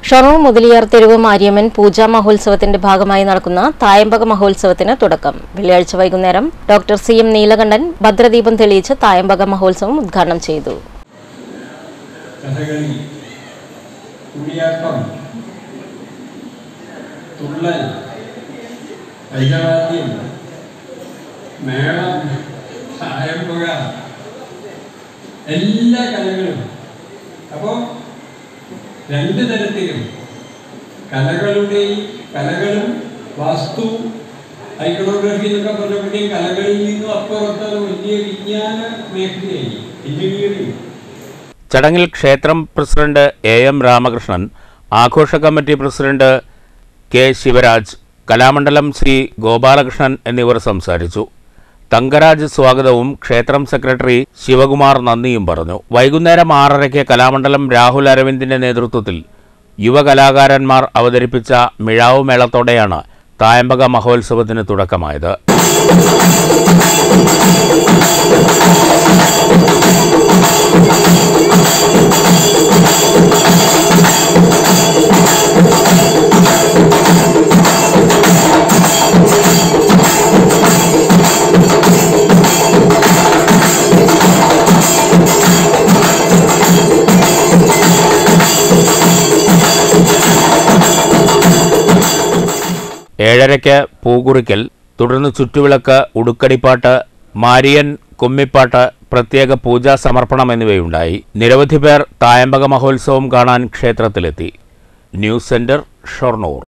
ഷൊർണൂർ മുതലിയാർ തെരുവ് മാരിയമ്മൻ പൂജാ മഹോത്സവത്തിന്റെ ഭാഗമായി നടക്കുന്ന തായമ്പക മഹോത്സവത്തിന് തുടക്കം വെള്ളിയാഴ്ച വൈകുന്നേരം ഡോക്ടർ സി എം നീലകണ്ഠൻ ഭദ്രദീപം തെളിയിച്ച് തായമ്പക മഹോത്സവം ഉദ്ഘാടനം ചെയ്തു കഥകളി കുടിയാട്ടം തുള്ളൽ ഐകവാദ്യം മേളം സായമ്പുക എല്ലാ കലകളും അപ്പോൾ രണ്ട് തരത്തിലും കലകളുടെയും കലകളും വാസ്തു ഐക്കണോഗ്രഫി എന്നൊക്കെ പറഞ്ഞപ്പോഴത്തേക്കും കലകളിൽ നിന്നും അപ്പുറത്ത് അത് വലിയ വിജ്ഞാന മേഖലയായി എഞ്ചിനീയറിംഗ് ചടങ്ങിൽ ക്ഷേത്രം പ്രസിഡന്റ് എ എം രാമകൃഷ്ണൻ ആഘോഷ committee president K Sivaraj Kalamandalam C Gopalakrishnan എന്നിവർ സംസാരിച്ചു തങ്കരാജ് സ്വാഗതവും ക്ഷേത്രം സെക്രട്ടറി ശിവകുമാർ നന്ദിയും പറഞ്ഞു വൈകുന്നേരം ആറരയ്ക്ക് കലാമണ്ഡലം രാഹുൽ അരവിന്ദിന്റെ നേതൃത്വത്തിൽ യുവകലാകാരന്മാർ അവതരിപ്പിച്ച മിഴാവ് മേളത്തോടെയാണ് തായമ്പക മഹോത്സവത്തിന് തുടക്കമായത് ഏഴരയ്ക്ക് പൂകുറിക്കൽ തുടർന്ന് ചുറ്റുവിളക്ക് ഉടുക്കടിപ്പാട്ട് മാരിയൻ കുമ്മിപ്പാട്ട് പ്രത്യേക പൂജാ സമർപ്പണം എന്നിവയുണ്ടായി നിരവധി പേർ തായമ്പക മഹോത്സവം കാണാൻ ക്ഷേത്രത്തിലെത്തി ന്യൂസ് സെന്റർ ഷൊർണൂർ